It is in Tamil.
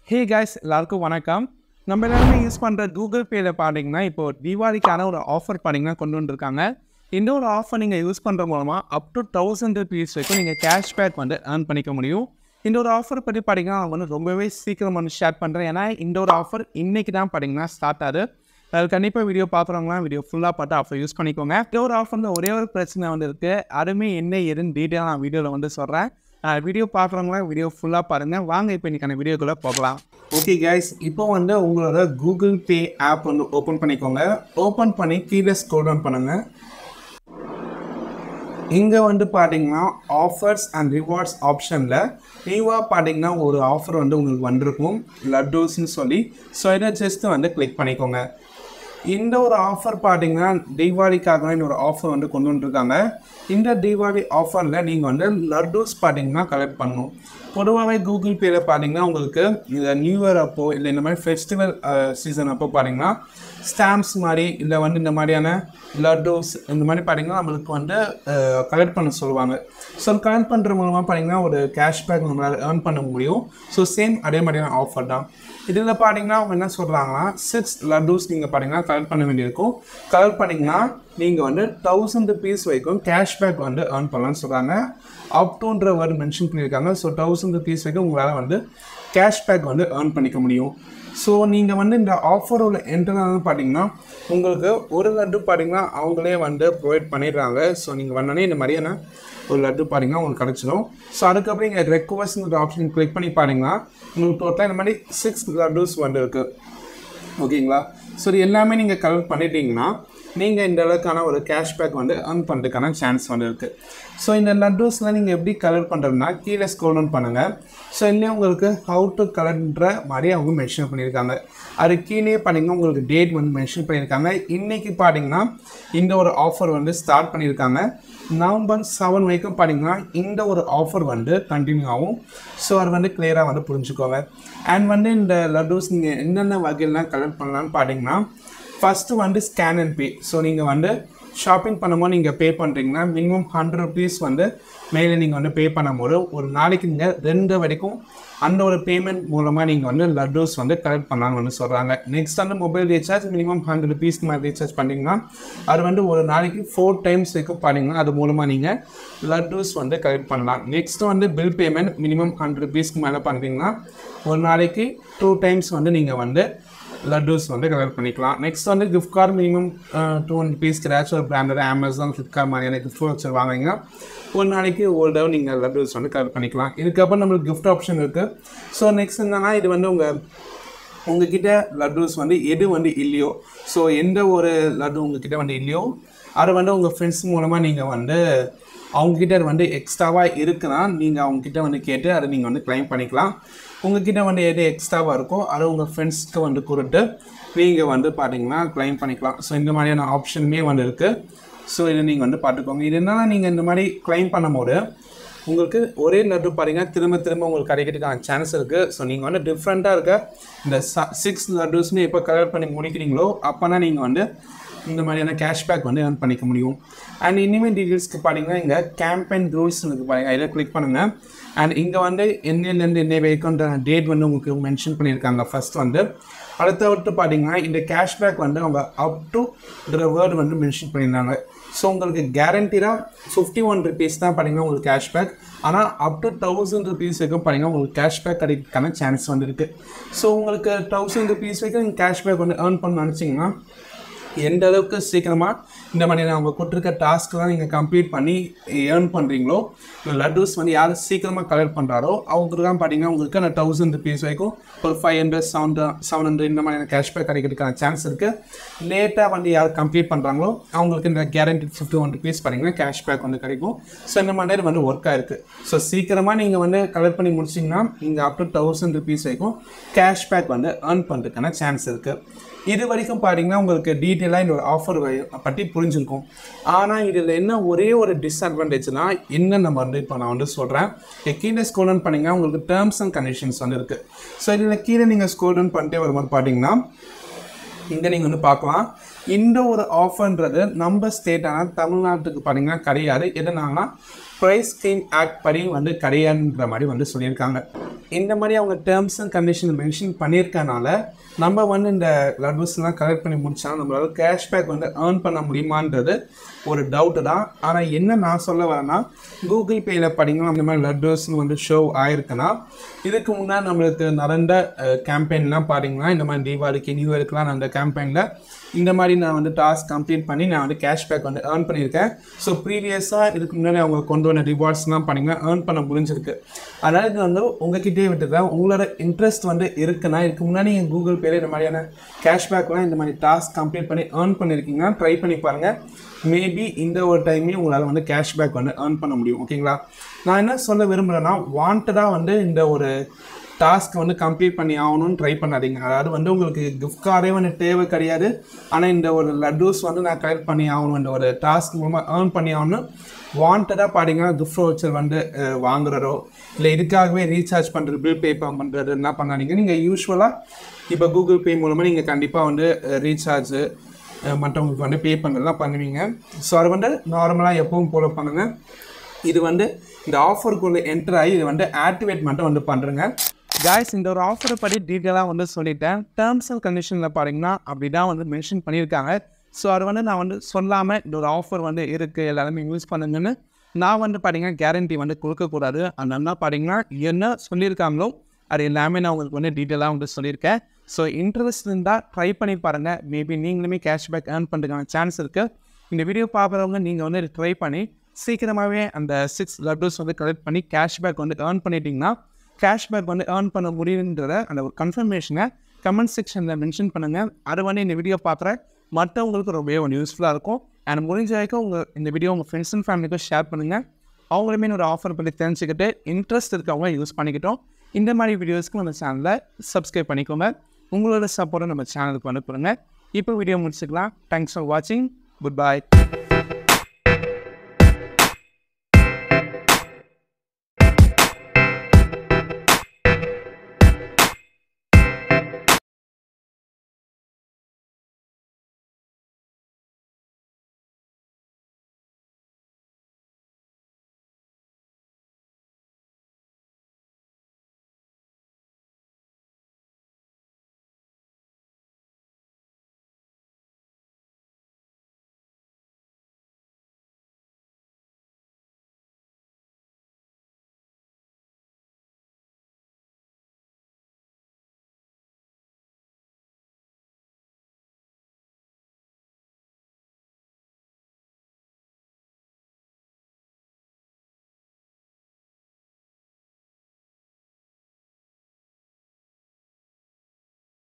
ஹே guys எல்லாருக்கும் வணக்கம் நம்ம எல்லாருமே யூஸ் பண்ணுற கூகுள் பேயில் பார்த்தீங்கன்னா இப்போ தீபாவளிக்கான ஒரு ஆஃபர் பார்த்தீங்கன்னா கொண்டு வந்திருக்காங்க இந்த ஒரு ஆஃபர் நீங்கள் யூஸ் பண்ணுற மூலமாக அப் டு தௌசண்ட் ருபீஸ் வரைக்கும் நீங்கள் கேஷ்பேக் வந்து earn பண்ணிக்க முடியும் இந்த ஒரு ஆஃபர் பற்றி பார்த்தீங்கன்னா நான் வந்து ரொம்பவே சீக்கிரம் வந்து ஷேர் பண்ணுறேன் ஏன்னா இந்த ஒரு ஆஃபர் இன்னைக்கு தான் பார்த்தீங்கன்னா ஸ்டார்ட் ஆகுது அது கண்டிப்பாக வீடியோ பார்க்குறவங்களாம் வீடியோ ஃபுல்லாக பார்த்து ஆஃபர் யூஸ் பண்ணிக்கோங்க இந்த ஒரு ஆஃபரில் ஒரே ஒரு பிரச்சனை வந்து இருக்குது அதுவுமே என்ன ஏதுன்னு டீட்டெயிலாக நான் வீடியோவில் வந்து சொல்கிறேன் வீடியோ பார்க்குறவங்களாம் வீடியோ ஃபுல்லாக பாருங்கள் வாங்க இப்போ இன்றைக்கான வீடியோக்குள்ளே போகலாம் ஓகே கைஸ் இப்போ வந்து உங்களோட கூகுள் பே ஆப் வந்து ஓப்பன் பண்ணிக்கோங்க ஓப்பன் பண்ணி கீழே ஸ்க்ரோல் டவுன் பண்ணுங்கள் இங்கே வந்து பார்த்தீங்கன்னா ஆஃபர்ஸ் அண்ட் ரிவார்ட்ஸ் ஆப்ஷனில் நியூவாக பார்த்தீங்கன்னா ஒரு ஆஃபர் வந்து உங்களுக்கு வந்திருக்கும் லட்டூஸ்னு சொல்லி ஸோ இதை ஜஸ்ட்டு வந்து கிளிக் பண்ணிக்கோங்க இந்த ஒரு ஆஃபர் பார்த்தீங்கன்னா தீபாவளிக்காக இந்த ஒரு ஆஃபர் வந்து கொண்டு வந்துருக்காங்க இந்த தீபாவளி ஆஃபரில் நீங்கள் வந்து லட்டூஸ் பார்த்தீங்கன்னா கலெக்ட் பண்ணணும் பொதுவாகவே கூகுள் பேயில் பார்த்தீங்கன்னா உங்களுக்கு இந்த நியூ இயர் அப்போ இல்லை இந்த மாதிரி ஃபெஸ்டிவல் சீசன் அப்போ பார்த்தீங்கன்னா ஸ்டாம்ப்ஸ் மாதிரி இல்லை வந்து இந்த மாதிரியான லட்டூஸ் இந்த மாதிரி பார்த்தீங்கன்னா நம்மளுக்கு வந்து கலெக்ட் பண்ண சொல்லுவாங்க ஸோ கலெக்ட் பண்ணுற மூலமாக பார்த்தீங்கன்னா ஒரு கேஷ்பேக் நம்மளால் ஏர்ன் பண்ண முடியும் ஸோ சேம் அதே மாதிரியான ஆஃபர் தான் இதில் பார்த்தீங்கன்னா அவங்க என்ன சொல்கிறாங்கன்னா சிக்ஸ் லட்டூஸ் நீங்கள் பார்த்தீங்கன்னா கலெக்ட் பண்ண வேண்டியிருக்கும் கலெக்ட் பண்ணிங்கன்னா நீங்கள் வந்து தௌசண்ட் ருபீஸ் வரைக்கும் கேஷ்பேக் வந்து ஏர்ன் பண்ணலாம்னு சொல்கிறாங்க அப் டூன்ற வேர்டு மென்ஷன் பண்ணியிருக்காங்க ஸோ தௌசண்ட் ருபீஸ் வரைக்கும் உங்களால் வந்து கேஷ்பேக் வந்து ஏர்ன் பண்ணிக்க முடியும் ஸோ நீங்கள் வந்து இந்த ஆஃபரோட என்ட்ரனாலும் பார்த்தீங்கன்னா உங்களுக்கு ஒரு லட்டு பார்த்தீங்கன்னா அவங்களே வந்து ப்ரொவைட் பண்ணிடுறாங்க ஸோ நீங்கள் வந்தோடனே இந்த மாதிரியான ஒரு லட்டு பார்த்தீங்கன்னா உங்களுக்கு கிடச்சிடும் ஸோ அதுக்கப்புறம் இங்கே ரெக்வஸ்ட்ங்கிற ஆப்ஷன் கிளிக் பண்ணி பாருங்கன்னா உங்களுக்கு டோட்டலாக இந்த மாதிரி சிக்ஸ் லட்டூஸ் வந்து இருக்குது ஓகேங்களா ஸோ இது எல்லாமே நீங்கள் கலெக்ட் பண்ணிட்டீங்கன்னா நீங்கள் இந்த அளவுக்கான ஒரு கேஷ்பேக் வந்து earn பண்ணுறதுக்கான சான்ஸ் வந்து இருக்குது ஸோ இந்த லட்டூஸ்லாம் நீங்கள் எப்படி கலெக்ட் பண்ணுறதுனா கீழே ஸ்க்ரோல் டவுன் பண்ணுங்கள் ஸோ இன்னும் உங்களுக்கு ஹவு டு கலெக்ட்ன்ற மாதிரி அவங்க மென்ஷன் பண்ணியிருக்காங்க அது கீழே பார்த்தீங்கன்னா உங்களுக்கு டேட் வந்து மென்ஷன் பண்ணியிருக்காங்க இன்றைக்கி பார்த்தீங்கன்னா இந்த ஒரு ஆஃபர் வந்து ஸ்டார்ட் பண்ணியிருக்காங்க நவம்பர் செவன் வரைக்கும் பார்த்தீங்கன்னா இந்த ஒரு ஆஃபர் வந்து கண்டினியூ ஆகும் ஸோ அது வந்து கிளியராக வந்து புரிஞ்சுக்கோங்க அண்ட் வந்து இந்த லட்டூஸ் நீங்கள் என்னென்ன வகையிலாம் கலெக்ட் பண்ணலான்னு பார்த்தீங்கன்னா ஃபஸ்ட்டு வந்து ஸ்கேன் அண்ட் பே ஸோ நீங்கள் வந்து ஷாப்பிங் பண்ணும்போது நீங்கள் பே பண்ணுறீங்கன்னா மினிமம் ஹண்ட்ரட் ருபீஸ் வந்து மேலே நீங்கள் வந்து பே பண்ணும்போது ஒரு நாளைக்கு நீங்கள் ரெண்டு வரைக்கும் அந்த ஒரு பேமெண்ட் மூலமாக நீங்கள் வந்து லட்டூஸ் வந்து கலெக்ட் பண்ணலாம்னு வந்து சொல்கிறாங்க நெக்ஸ்ட் வந்து மொபைல் ரீசார்ஜ் மினிமம் ஹண்ட்ரட் ருபீஸ்க்கு மேலே ரீசார்ஜ் பண்ணிங்கன்னா அது வந்து ஒரு நாளைக்கு ஃபோர் டைம்ஸ் வரைக்கும் பண்ணிங்கன்னா அது மூலமாக நீங்கள் லட்டூஸ் வந்து கலெக்ட் பண்ணலாம் நெக்ஸ்ட் வந்து பில் பேமெண்ட் மினிமம் ஹண்ட்ரட் ருபீஸ்க்கு மேலே பண்ணுறீங்கன்னா ஒரு நாளைக்கு டூ டைம்ஸ் வந்து நீங்கள் வந்து லட்டூஸ் வந்து கலெக்ட் பண்ணிக்கலாம் நெக்ஸ்ட் வந்து gift card minimum two hundred பீஸ் ஏதாச்சும் ஒரு பிராண்டட் அமேசான் ஃப்ளிப்கார்ட் மாதிரியான கிஃப்ட் வச்சு வாங்குறீங்கன்னா ஒரு நாளைக்கு ஒரு தடவை நீங்கள் லட்டூஸ் வந்து கலெக்ட் பண்ணிக்கலாம் இதுக்கப்புறம் நம்மளுக்கு கிஃப்ட் ஆப்ஷன் இருக்குது ஸோ நெக்ஸ்ட் என்னன்னா இது வந்து உங்கள் உங்ககிட்ட லட்டூஸ் வந்து எது வந்து இல்லையோ ஸோ எந்த ஒரு லட்டு உங்ககிட்ட வந்து இல்லையோ அதை வந்து உங்கள் ஃப்ரெண்ட்ஸ் மூலமாக நீங்கள் வந்து அவங்கக்கிட்ட அது வந்து எக்ஸ்ட்ராவாக இருக்குன்னா நீங்கள் அவங்கக்கிட்ட வந்து கேட்டு அதை நீங்கள் வந்து க்ளைம் பண்ணிக்கலாம் உங்ககிட்ட வந்து எது எக்ஸ்ட்ராவாக இருக்கோ அதை உங்கள் ஃப்ரெண்ட்ஸ்க்கு வந்து கொடுத்து நீங்கள் வந்து பார்த்தீங்கன்னா க்ளைம் பண்ணிக்கலாம் ஸோ இந்த மாதிரியான ஆப்ஷனுமே வந்து இருக்குது ஸோ இதை நீங்கள் வந்து பார்த்துக்கோங்க இது என்னன்னா நீங்கள் இந்த மாதிரி க்ளைம் பண்ணும்போது உங்களுக்கு ஒரே லட்டு பார்த்தீங்கன்னா திரும்ப திரும்ப உங்களுக்கு கிடைக்கிறதுக்கான சான்ஸ் இருக்குது ஸோ நீங்கள் வந்து டிஃப்ரெண்ட்டாக இருக்க இந்த சிக்ஸ் லட்டுஸ்னு எப்போ கலர் பண்ணி முடிக்கிறீங்களோ அப்போனா நீங்கள் வந்து இந்த மாதிரியான கேஷ்பேக் வந்து earn பண்ணிக்க முடியும் அண்ட் இனிமேல் டீட்டெயில்ஸ்க்கு பார்த்தீங்கன்னா இங்கே கேம்பெயின் ரூல்ஸ் இருக்குது பாருங்கள் இதை கிளிக் பண்ணுங்கள் அண்ட் இங்கே வந்து என்னையிலேருந்து என்ன வரைக்கும்ன்ற டேட் வந்து உங்களுக்கு மென்ஷன் பண்ணியிருக்காங்க ஃபர்ஸ்ட் வந்து அடுத்தவட்டு பார்த்தீங்கன்னா இந்த கேஷ்பேக் வந்து அவங்க அப் டுன்ற வேர்டு வந்து மென்ஷன் பண்ணியிருந்தாங்க ஸோ உங்களுக்கு கேரண்டீடாக ஃபிஃப்டி ஒன் ருபீஸ் தான் பார்த்தீங்கன்னா உங்களுக்கு கேஷ்பேக் ஆனால் அப் டு தௌசண்ட் ருபீஸ் வரைக்கும் பார்த்தீங்கன்னா உங்களுக்கு கேஷ்பேக் கிடைக்கிறதுக்கான சான்ஸ் வந்து இருக்குது ஸோ உங்களுக்கு தௌசண்ட் ருபீஸ் வரைக்கும் நீங்கள் கேஷ்பேக் வந்து ஏர்ன் பண்ண நினச்சிங்கன்னா எந்த அளவுக்கு சீக்கிரமாக இந்த மாதிரி அவங்க கொடுத்துருக்க டாஸ்க்கெலாம் நீங்கள் கம்ப்ளீட் பண்ணி ஏர்ன் பண்ணுறீங்களோ லட்டூஸ் வந்து யார் சீக்கிரமாக கலெக்ட் பண்ணுறாரோ அவங்களுக்கு தான் பார்த்தீங்கன்னா உங்களுக்கு அந்த தௌசண்ட் ருபீஸ் வரைக்கும் ஒரு five hundred seven seven hundred இந்த மாதிரியான கேஷ்பேக் கிடைக்கிறதுக்கான சான்ஸ் இருக்குது லேட்டாக வந்து யார் கம்ப்ளீட் பண்ணுறாங்களோ அவங்களுக்கு இந்த கேரண்டி ஃபிஃப்டி ஒன் ருபீஸ் பார்த்தீங்கன்னா கேஷ்பேக் வந்து கிடைக்கும் ஸோ இந்த மாதிரி வந்து ஒர்க் ஆயிருக்கு ஸோ சீக்கிரமாக நீங்கள் வந்து கலெக்ட் பண்ணி முடிச்சிங்கன்னா நீங்கள் அப் டு தௌசண்ட் ருபீஸ் வரைக்கும் கேஷ்பேக் வந்து ஏர்ன் பண்ணுறதுக்கான சான்ஸ் இருக்குது இது வரைக்கும் பார்த்தீங்கன்னா உங்களுக்கு டீட்டெயிலாக இந்த ஒரு ஆஃபர் பற்றி புரிஞ்சிருக்கும் ஆனால் இதில் என்ன ஒரே ஒரு டிஸ்அட்வான்டேஜ்னா என்ன நம்ம வந்து இப்போ நான் வந்து சொல்கிறேன் கீழே ஸ்கோல் டவுன் பண்ணிங்கன்னா உங்களுக்கு டேர்ம்ஸ் அண்ட் கண்டிஷன்ஸ் வந்து இருக்குது ஸோ இதில் கீழே நீங்கள் ஸ்கோல் டவுன் பண்ணிட்டே வரும்போது பார்த்தீங்கன்னா இங்கே நீங்கள் வந்து பார்க்கலாம் இந்த ஒரு ஆஃபர்ன்றது நம்ம ஸ்டேட்டான தமிழ்நாட்டுக்கு பார்த்தீங்கன்னா கிடையாது எதனாலனா ப்ரைஸ் ஸ்கீம் ஆக்ட் படி வந்து கிடையாதுன்ற மாதிரி வந்து சொல்லியிருக்காங்க இந்த மாதிரி அவங்க டேர்ம்ஸ் அண்ட் கண்டிஷன் மென்ஷன் பண்ணியிருக்கனால நம்ம வந்து இந்த லட்வஸ்லாம் கலெக்ட் பண்ணி முடிச்சா நம்மளால கேஷ்பேக் வந்து ஏர்ன் பண்ண முடியுமான்றது ஒரு டவுட்டு தான் ஆனால் என்ன நான் சொல்ல வரேன்னா கூகுள் பேயில் படிங்கன்னா இந்த மாதிரி லட்வஸ்னு வந்து ஷோ ஆயிருக்குன்னா இதுக்கு முன்னாடி நம்மளுக்கு நடந்த கேம்பெயின்லாம் பார்த்தீங்கன்னா இந்த மாதிரி தீபாவளிக்கு நியூ இயர்க்குலாம் நடந்த கேம்பெயினில் இந்த மாதிரி நான் வந்து டாஸ்க் கம்ப்ளீட் பண்ணி நான் வந்து கேஷ்பேக் வந்து ஏர்ன் பண்ணியிருக்கேன் ஸோ ப்ரீவியஸாக இதுக்கு முன்னாடி அவங்க கொண்டு வந்த ரிவார்ட்ஸ்லாம் பண்ணிங்கன்னா ஏர்ன் பண்ண முடிஞ்சிருக்கு அதனால் இது வந்து உங்ககிட்டே விட்டுதான் உங்களோட இன்ட்ரெஸ்ட் வந்து இருக்குன்னா இதுக்கு முன்னாடி என் கூகுள் பேல இந்த மாதிரியான கேஷ்பேக்லாம் இந்த மாதிரி டாஸ்க் கம்ப்ளீட் பண்ணி ஏர்ன் பண்ணியிருக்கீங்கன்னா ட்ரை பண்ணி பாருங்கள் மேபி இந்த ஒரு டைமே உங்களால் வந்து கேஷ்பேக் வந்து ஏர்ன் பண்ண முடியும் ஓகேங்களா நான் என்ன சொல்ல விரும்புகிறேன்னா வாண்டடாக வந்து இந்த ஒரு டாஸ்க் வந்து கம்ப்ளீட் பண்ணி ஆகணும்னு ட்ரை பண்ணாதீங்க அதாவது வந்து உங்களுக்கு கிஃப்ட் கார்டே வந்து தேவை கிடையாது ஆனால் இந்த ஒரு லட்டூஸ் வந்து நான் கலெக்ட் பண்ணி ஆகணும் இந்த ஒரு டாஸ்க் மூலமாக ஏர்ன் பண்ணி ஆகணும் வாண்டடாக பார்த்தீங்கன்னா கிஃப்ட் வச்சர் வந்து அஹ், வாங்குறதோ இல்லை இதுக்காகவே ரீசார்ஜ் பண்ணுறது பில் பே பண்ணுறது என்ன பண்ணாதீங்க நீங்கள் யூஸ்வலாக இப்போ கூகுள் பே மூலமாக நீங்கள் கண்டிப்பாக வந்து ரீசார்ஜு மற்றவங்களுக்கு வந்து பே பண்ணுறதுலாம் பண்ணுவீங்க ஸோ அது வந்து நார்மலாக எப்பவும் போல பண்ணுங்கள் இது வந்து இந்த ஆஃபருக்குள்ளே என்டர் ஆகி இது வந்து ஆக்டிவேட் மட்டும் வந்து பண்ணுறேங்க காய்ஸ் இந்த ஒரு ஆஃபரை பற்றி டீட்டெயிலாக வந்து சொல்லிட்டேன் டேர்ம்ஸ் அண்ட் கண்டிஷனில் பாருங்கன்னா அப்படி தான் வந்து மென்ஷன் பண்ணியிருக்காங்க ஸோ அது வந்து நான் வந்து சொல்லாமல் இந்த ஒரு ஆஃபர் வந்து இருக்குது எல்லாருமே யூஸ் பண்ணுங்கன்னு நான் வந்து பார்த்தீங்கன்னா கேரண்டி வந்து கொடுக்கக்கூடாது அதனால பார்த்தீங்கன்னா என்ன சொல்லியிருக்காங்களோ அது எல்லாமே நான் உங்களுக்கு வந்து டீட்டெயிலாக வந்து சொல்லியிருக்கேன் ஸோ இன்ட்ரெஸ்ட் இருந்தால் ட்ரை பண்ணி பாருங்கள் மேபி நீங்களுமே கேஷ்பேக் ஏர்ன் பண்ணுறதுக்கான சான்ஸ் இருக்குது இந்த வீடியோ பார்க்குறவங்க நீங்கள் வந்து ட்ரை பண்ணி சீக்கிரமாகவே அந்த சிக்ஸ் லட்டூஸ் வந்து கலெக்ட் பண்ணி கேஷ்பேக் வந்து ஏர்ன் பண்ணிட்டீங்கன்னா கேஷ்பேக் வந்து ஏர்ன் பண்ண முடியுன்றத அந்த ஒரு கன்ஃபர்மேஷனை கமெண்ட் செக்ஷனில் மென்ஷன் பண்ணுங்கள் அது வந்து இந்த வீடியோ பார்க்குற மற்றவங்களுக்கு ரொம்பவே ஒரு யூஸ்ஃபுல்லாக இருக்கும் அண்ட் முடிஞ்ச வரைக்கும் உங்கள் இந்த வீடியோ உங்கள் ஃப்ரெண்ட்ஸ் அண்ட் ஃபேமிலிக்கும் ஷேர் பண்ணுங்கள் அவங்களுமே ஒரு ஆஃபர் பற்றி தெரிஞ்சுக்கிட்டு இன்ட்ரெஸ்ட் இருக்கவங்க யூஸ் பண்ணிக்கிட்டோம் இந்த மாதிரி வீடியோஸ்க்கு நம்ம சேனலை சப்ஸ்கிரைப் பண்ணிக்கோங்க உங்களோட சப்போர்ட்டை நம்ம சேனலுக்கு அனுப்புங்க இப்போ வீடியோ முடிச்சுக்கலாம் தேங்க்ஸ் ஃபார் வாட்சிங் குட் பை